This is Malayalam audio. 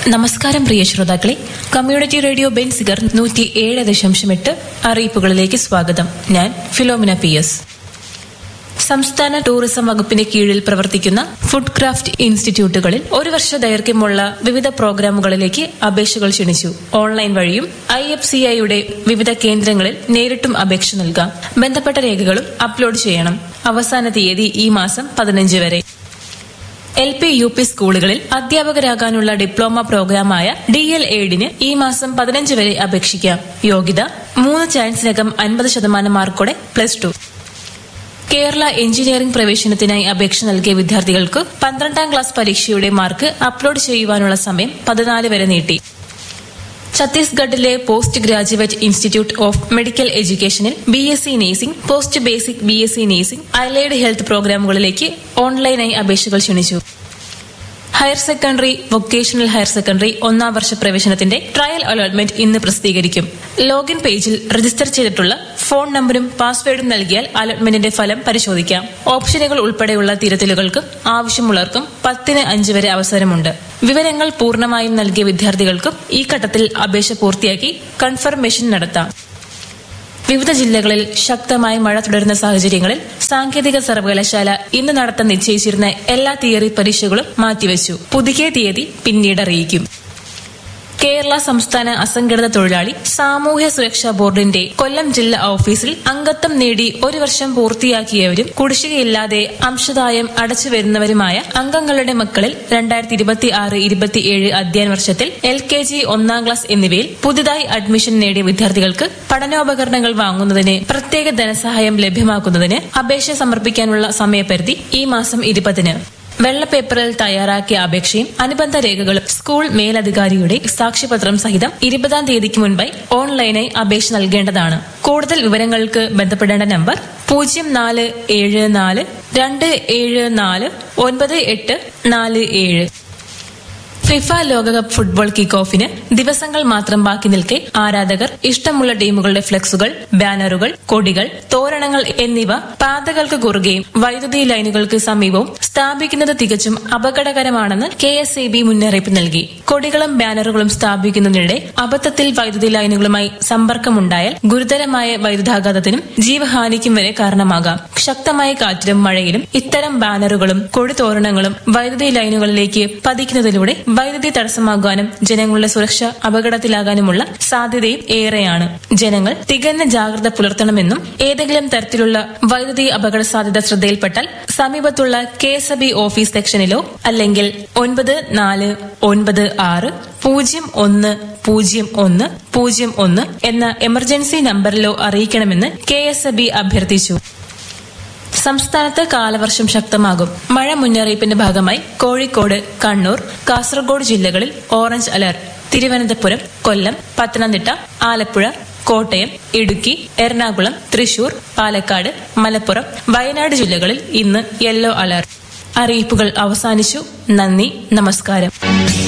നമസ്കാരം പ്രിയ ശ്രോതാക്കളെ കമ്മ്യൂണിറ്റി റേഡിയോ ബെൻസിഗർ നൂറ്റി ഏഴ് ദശാംശം എട്ട് അറിയിപ്പുകളിലേക്ക് സ്വാഗതം ഞാൻ ഫിലോമിന പി എസ് സംസ്ഥാന ടൂറിസം വകുപ്പിന് കീഴിൽ പ്രവർത്തിക്കുന്ന ഫുഡ് ക്രാഫ്റ്റ് ഇൻസ്റ്റിറ്റ്യൂട്ടുകളിൽ ഒരു വർഷ ദൈർഘ്യമുള്ള വിവിധ പ്രോഗ്രാമുകളിലേക്ക് അപേക്ഷകൾ ക്ഷണിച്ചു ഓൺലൈൻ വഴിയും ഐ എഫ് സി ഐയുടെ വിവിധ കേന്ദ്രങ്ങളിൽ നേരിട്ടും അപേക്ഷ നൽകാം ബന്ധപ്പെട്ട രേഖകളും അപ്ലോഡ് ചെയ്യണം അവസാന തീയതി ഈ മാസം പതിനഞ്ച് വരെ എൽ പി യു പി സ്കൂളുകളിൽ അധ്യാപകരാകാനുള്ള ഡിപ്ലോമ പ്രോഗ്രാമായ ഡി എൽ എഡിന് ഈ മാസം പതിനഞ്ച് വരെ അപേക്ഷിക്കാം യോഗ്യത മൂന്ന് ചാൻസിനകം അൻപത് ശതമാനം മാർക്കോടെ പ്ലസ് ടു കേരള എഞ്ചിനീയറിംഗ് പ്രവേശനത്തിനായി അപേക്ഷ നൽകിയ വിദ്യാർത്ഥികൾക്ക് പന്ത്രണ്ടാം ക്ലാസ് പരീക്ഷയുടെ മാർക്ക് അപ്ലോഡ് ചെയ്യുവാനുള്ള സമയം പതിനാല് വരെ നീട്ടി ഛത്തീസ്ഗഡിലെ post graduate institute of medical എഡ്യൂക്കേഷനിൽ B S C nursing post basic B S C nursing allied health പ്രോഗ്രാമുകളിലേക്ക് ഓൺലൈനായി അപേക്ഷകൾ ക്ഷണിച്ചു higher secondary vocational higher secondary ഒന്നാം വർഷ പ്രവേശനത്തിന്റെ ട്രയൽ അലോട്ട്മെന്റ് ഇന്ന് പ്രസിദ്ധീകരിക്കും ലോഗിൻ പേജിൽ രജിസ്റ്റർ ചെയ്തിട്ടുള്ള ഫോൺ നമ്പറും പാസ്വേഡും നൽകിയാൽ അലോട്ട്മെന്റിന്റെ ഫലം പരിശോധിക്കാം ഓപ്ഷനുകൾ ഉൾപ്പെടെയുള്ള തിരുത്തലുകൾക്കും ആവശ്യമുള്ളവർക്കും പത്തിന് അഞ്ച് വരെ അവസരമുണ്ട് വിവരങ്ങൾ പൂർണ്ണമായും നൽകിയ വിദ്യാർത്ഥികൾക്കും ഈ ഘട്ടത്തിൽ അപേക്ഷ പൂർത്തിയാക്കി കൺഫർമേഷൻ നടത്താം വിവിധ ജില്ലകളിൽ ശക്തമായ മഴ തുടരുന്ന സാഹചര്യങ്ങളിൽ സാങ്കേതിക സർവകലാശാല ഇന്ന് നടത്താൻ നിശ്ചയിച്ചിരുന്ന എല്ലാ തിയറി പരീക്ഷകളും മാറ്റിവെച്ചു പുതുക്കിയ തീയതി പിന്നീട് അറിയിക്കും കേരള സംസ്ഥാന അസംഘടിത തൊഴിലാളി സാമൂഹ്യ സുരക്ഷാ ബോർഡിന്റെ കൊല്ലം ജില്ലാ ഓഫീസിൽ അംഗത്വം നേടി ഒരു വർഷം പൂർത്തിയാക്കിയവരും കുടിശ്ശികയില്ലാതെ അംശദായം അടച്ചു വരുന്നവരുമായ അംഗങ്ങളുടെ മക്കളിൽ രണ്ടായിരത്തി ഇരുപത്തി ആറ് ഇരുപത്തിയേഴ് അധ്യയന വർഷത്തിൽ എൽ കെ ജി ഒന്നാം ക്ലാസ് എന്നിവയിൽ പുതുതായി അഡ്മിഷൻ നേടിയ വിദ്യാർത്ഥികൾക്ക് പഠനോപകരണങ്ങൾ വാങ്ങുന്നതിന് പ്രത്യേക ധനസഹായം ലഭ്യമാക്കുന്നതിന് അപേക്ഷ സമർപ്പിക്കാനുള്ള സമയപരിധി ഈ മാസം ഇരുപതിന് വെള്ളപ്പേപ്പറിൽ തയ്യാറാക്കിയ അപേക്ഷയും അനുബന്ധ രേഖകളും സ്കൂൾ മേലധികാരിയുടെ സാക്ഷ്യപത്രം സഹിതം ഇരുപതാം തീയതിക്ക് മുൻപായി ഓൺലൈനായി അപേക്ഷ നൽകേണ്ടതാണ് കൂടുതൽ വിവരങ്ങൾക്ക് ബന്ധപ്പെടേണ്ട നമ്പർ പൂജ്യം നാല് ഏഴ് നാല് രണ്ട് ഏഴ് നാല് ഒൻപത് എട്ട് നാല് ഏഴ് ഫിഫ ലോകകപ്പ് ഫുട്ബോൾ കിക്ക് ഓഫിന് ദിവസങ്ങൾ മാത്രം ബാക്കി നിൽക്കെ ആരാധകർ ഇഷ്ടമുള്ള ടീമുകളുടെ ഫ്ലെക്സുകൾ ബാനറുകൾ കൊടികൾ തോരണങ്ങൾ എന്നിവ പാതകൾക്ക് കുറുകെയും വൈദ്യുതി ലൈനുകൾക്ക് സമീപവും സ്ഥാപിക്കുന്നത് തികച്ചും അപകടകരമാണെന്ന് കെ എസ് എ ബി മുന്നറിയിപ്പ് നൽകി കൊടികളും ബാനറുകളും സ്ഥാപിക്കുന്നതിനിടെ അബദ്ധത്തിൽ വൈദ്യുതി ലൈനുകളുമായി സമ്പർക്കമുണ്ടായാൽ ഗുരുതരമായ വൈദ്യുതാഘാതത്തിനും ജീവഹാനിക്കും വരെ കാരണമാകാം ശക്തമായ കാറ്റിലും മഴയിലും ഇത്തരം ബാനറുകളും കൊടിത്തോരണങ്ങളും വൈദ്യുതി ലൈനുകളിലേക്ക് പതിക്കുന്നതിലൂടെ വൈദ്യുതി തടസ്സമാകാനും ജനങ്ങളുടെ സുരക്ഷ അപകടത്തിലാകാനുമുള്ള സാധ്യതയും ഏറെയാണ് ജനങ്ങൾ തികഞ്ഞ ജാഗ്രത പുലർത്തണമെന്നും ഏതെങ്കിലും തരത്തിലുള്ള വൈദ്യുതി അപകട സാധ്യത ശ്രദ്ധയിൽപ്പെട്ടാൽ സമീപത്തുള്ള K S E B office സെക്ഷനിലോ അല്ലെങ്കിൽ ഒൻപത് നാല് ഒൻപത് ആറ് പൂജ്യം ഒന്ന് പൂജ്യം ഒന്ന് പൂജ്യം ഒന്ന് എന്ന എമർജൻസി നമ്പറിലോ അറിയിക്കണമെന്ന് കെ എസ് എ ബി അഭ്യർത്ഥിച്ചു സംസ്ഥാനത്ത് കാലവർഷം ശക്തമാകും മഴ മുന്നറിയിപ്പിന്റെ ഭാഗമായി കോഴിക്കോട് കണ്ണൂർ കാസർഗോഡ് ജില്ലകളിൽ ഓറഞ്ച് അലർട്ട് തിരുവനന്തപുരം കൊല്ലം പത്തനംതിട്ട ആലപ്പുഴ കോട്ടയം ഇടുക്കി എറണാകുളം തൃശൂർ പാലക്കാട് മലപ്പുറം വയനാട് ജില്ലകളിൽ ഇന്ന് യെല്ലോ അലർട്ട് അറിയിപ്പുകൾ അവസാനിച്ചു നന്ദി നമസ്കാരം